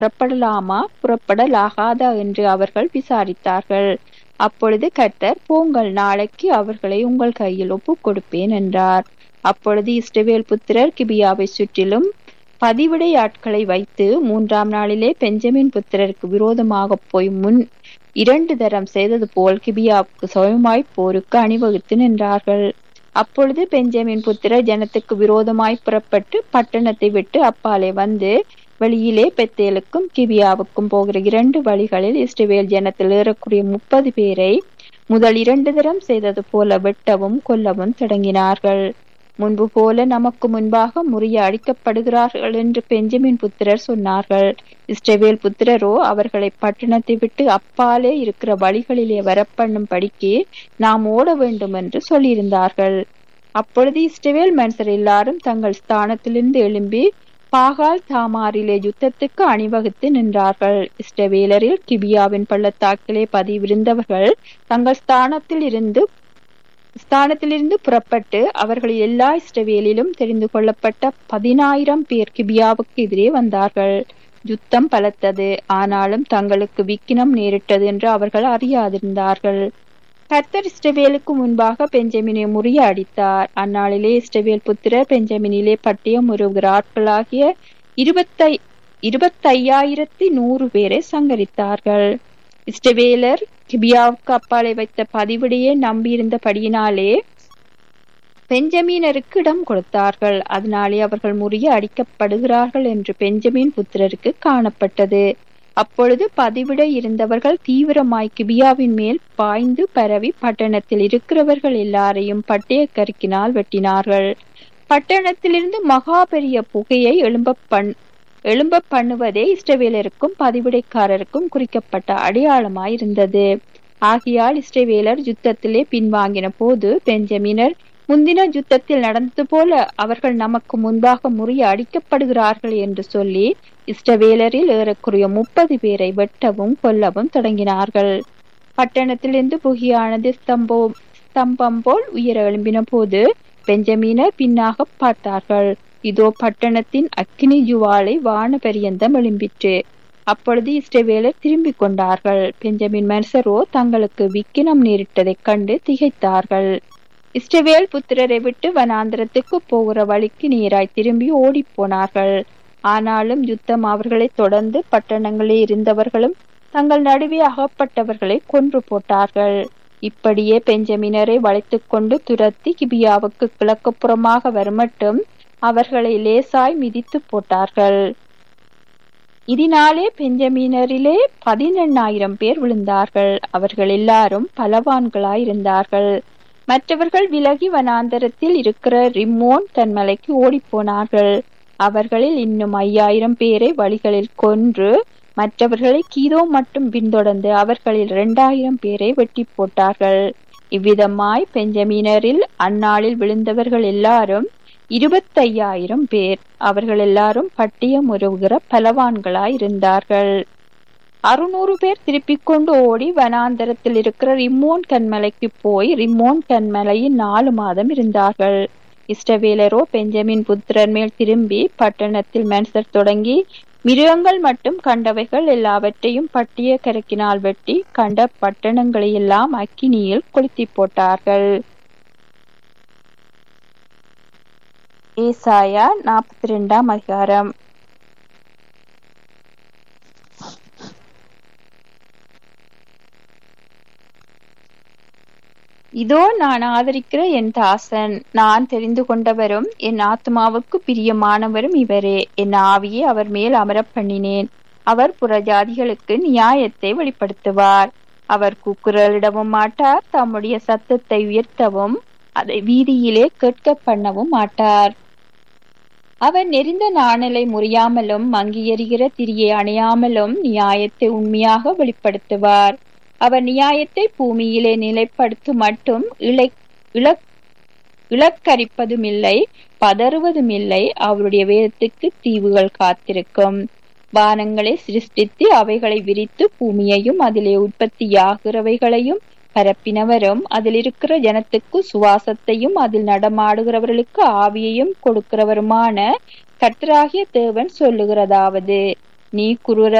புறப்படலாமா புறப்படலாகாதா என்று அவர்கள் விசாரித்தார்கள் அப்பொழுது கர்த்தர் போங்கள் நாளைக்கு அவர்களை உங்கள் கையில் ஒப்புக் கொடுப்பேன் என்றார் அப்பொழுது இஸ்ரவேல் புத்திரர் கிபியாவை சுற்றிலும் பதிவிடை ஆட்களை வைத்து மூன்றாம் நாளிலே பெஞ்சமின் புத்திரருக்கு விரோதமாக போய் முன் இரண்டு தரம் செய்தது போல் கிபியாவுக்கு சுயமாய் போருக்கு அணிவகுத்து நின்றார்கள் அப்பொழுது பெஞ்சமின் புத்திரர் ஜனத்துக்கு விரோதமாய் புறப்பட்டு பட்டணத்தை விட்டு அப்பாலே வந்து வெளியிலே பெத்தேலுக்கும் கிபியாவுக்கும் போகிற இரண்டு வழிகளில் இஸ்ரவேல் ஜனத்தில் ஏறக்கூடிய முப்பது பேரை முதல் இரண்டு தரம் செய்தது போல வெட்டவும் கொல்லவும் தொடங்கினார்கள் முன்பு போல நமக்கு முன்பாக முறிய அடிக்கப்படுகிறார்கள் என்று பெஞ்சமின் புத்திரர் சொன்னார்கள் இஸ்ரவேல் புத்திரரோ அவர்களை பட்டணத்தை விட்டு அப்பாலே இருக்கிற வழிகளிலே வரப்பண்ணும் படிக்கு நாம் ஓட வேண்டும் என்று சொல்லியிருந்தார்கள் அப்பொழுது இஸ்ரவேல் மனுஷர் எல்லாரும் தங்கள் ஸ்தானத்திலிருந்து எழும்பி பாகால் தாமாரிலே யுத்தத்துக்கு அணிவகுத்து நின்றார்கள் இஸ்ரவேலரில் கிபியாவின் பள்ளத்தாக்கிலே பதிவிருந்தவர்கள் தங்கள் ஸ்தானத்தில் இருந்து ஸ்தானத்திலிருந்து புறப்பட்டு அவர்கள் எல்லா இஸ்ரவேலிலும் தெரிந்து கொள்ளப்பட்ட பதினாயிரம் பேர் கிபியாவுக்கு எதிரே வந்தார்கள் யுத்தம் பலத்தது ஆனாலும் தங்களுக்கு விக்கினம் நேரிட்டது என்று அவர்கள் அறியாதிருந்தார்கள் கர்த்தர் இஸ்ரவேலுக்கு முன்பாக பெஞ்சமினை முறிய அடித்தார் அந்நாளிலே இஸ்ரவேல் புத்திரர் பெஞ்சமினிலே பட்டியம் உருவுகிற ஆட்களாகிய இருபத்தை இருபத்தையாயிரத்தி நூறு பேரை சங்கரித்தார்கள் இஸ்ரவேலர் கிபியாவுக்கு அப்பாலே வைத்த பதிவிடையே நம்பியிருந்தபடியினாலே பெஞ்சமீனருக்கு இடம் கொடுத்தார்கள் அதனாலே அவர்கள் முறிய அடிக்கப்படுகிறார்கள் என்று பெஞ்சமீன் புத்திரருக்கு காணப்பட்டது அப்பொழுது பதிவிட இருந்தவர்கள் தீவிரமாய் கிபியாவின் மேல் பாய்ந்து பரவி பட்டணத்தில் இருக்கிறவர்கள் எல்லாரையும் பட்டய கருக்கினால் வெட்டினார்கள் பட்டணத்திலிருந்து மகா பெரிய புகையை எழும்ப பண் எழும்ப பண்ணுவதே இஸ்ரவேலருக்கும் பதிவிடைக்காரருக்கும் குறிக்கப்பட்ட அடையாளமாயிருந்தது ஆகையால் இஸ்ரவேலர் யுத்தத்திலே பின்வாங்கின போது பெஞ்சமினர் முந்தின யுத்தத்தில் நடந்தது போல அவர்கள் நமக்கு முன்பாக முறிய அடிக்கப்படுகிறார்கள் என்று சொல்லி இஸ்ரவேலரில் ஏறக்குறைய முப்பது பேரை வெட்டவும் கொல்லவும் தொடங்கினார்கள் பட்டணத்திலிருந்து புகியானது ஸ்தம்பம் ஸ்தம்பம் போல் உயர எழும்பின போது பெஞ்சமீனர் பின்னாக பார்த்தார்கள் இதோ பட்டணத்தின் அக்கினி ஜுவாலை வான பரியந்தம் எழும்பிற்று அப்பொழுது இஸ்ரவேலர் திரும்பிக் கொண்டார்கள் பெஞ்சமின் மனுஷரோ தங்களுக்கு விக்கினம் நேரிட்டதைக் கண்டு திகைத்தார்கள் இஸ்ரவேல் புத்திரரை விட்டு வனாந்திரத்துக்கு போகிற வழிக்கு நேராய் திரும்பி ஓடிப் போனார்கள் ஆனாலும் யுத்தம் அவர்களை தொடர்ந்து பட்டணங்களில் இருந்தவர்களும் தங்கள் நடுவே அகப்பட்டவர்களை கொன்று போட்டார்கள் இப்படியே பெஞ்சமினரை வளைத்துக் கொண்டு துரத்தி கிபியாவுக்கு கிழக்கு புறமாக வருமட்டும் அவர்களை லேசாய் மிதித்து போட்டார்கள் இதனாலே பெஞ்சமீனரிலே பதினெண்ணாயிரம் பேர் விழுந்தார்கள் அவர்கள் எல்லாரும் பலவான்களாயிருந்தார்கள் மற்றவர்கள் விலகி வனாந்தரத்தில் இருக்கிற ரிம்மோன் தன்மலைக்கு ஓடிப்போனார்கள் அவர்களில் இன்னும் ஐயாயிரம் பேரை வழிகளில் கொன்று மற்றவர்களை கீதோ மட்டும் பின்தொடர்ந்து அவர்களில் இரண்டாயிரம் பேரை வெட்டி போட்டார்கள் இவ்விதமாய் பெஞ்சமீனரில் அந்நாளில் விழுந்தவர்கள் எல்லாரும் இருபத்தையாயிரம் பேர் அவர்கள் எல்லாரும் பட்டியம் உருவுகிற பலவான்களாய் இருந்தார்கள் அறுநூறு பேர் திருப்பிக் கொண்டு ஓடி வனாந்தரத்தில் இருக்கிற ரிம்மோன் கண்மலைக்கு போய் ரிம்மோன் கண்மலையில் நாலு மாதம் இருந்தார்கள் இஷ்டவேலரோ பெஞ்சமின் புத்திரர் மேல் திரும்பி பட்டணத்தில் மனுஷர் தொடங்கி மிருகங்கள் மட்டும் கண்டவைகள் எல்லாவற்றையும் பட்டிய கரக்கினால் வெட்டி கண்ட பட்டணங்களை எல்லாம் அக்கினியில் கொளுத்தி போட்டார்கள் ஏசாயா நாற்பத்தி ரெண்டாம் அதிகாரம் இதோ நான் ஆதரிக்கிற என் தாசன் நான் தெரிந்து கொண்டவரும் என் ஆத்மாவுக்கு பிரியமானவரும் இவரே என் ஆவியை அவர் மேல் அமரப் பண்ணினேன் அவர் புறஜாதிகளுக்கு நியாயத்தை வெளிப்படுத்துவார் அவர் கூக்குரலிடவும் மாட்டார் தம்முடைய சத்தத்தை உயர்த்தவும் அதை வீதியிலே கேட்க பண்ணவும் மாட்டார் அவர் நெறிந்த நாணலை முறியாமலும் மங்கி எறிகிற திரியை அணையாமலும் நியாயத்தை உண்மையாக வெளிப்படுத்துவார் அவர் நியாயத்தை பூமியிலே நிலைப்படுத்தும் மட்டும் இழை இழக் இழக்கரிப்பதும் இல்லை பதறுவதும் இல்லை அவருடைய வேதத்துக்கு தீவுகள் காத்திருக்கும் வானங்களை சிருஷ்டித்து அவைகளை விரித்து பூமியையும் அதிலே உற்பத்தியாகிறவைகளையும் பரப்பினவரும் அதில் இருக்கிற ஜனத்துக்கு சுவாசத்தையும் அதில் நடமாடுகிறவர்களுக்கு ஆவியையும் கொடுக்கிறவருமான கர்த்தராகிய தேவன் சொல்லுகிறதாவது நீ குரூர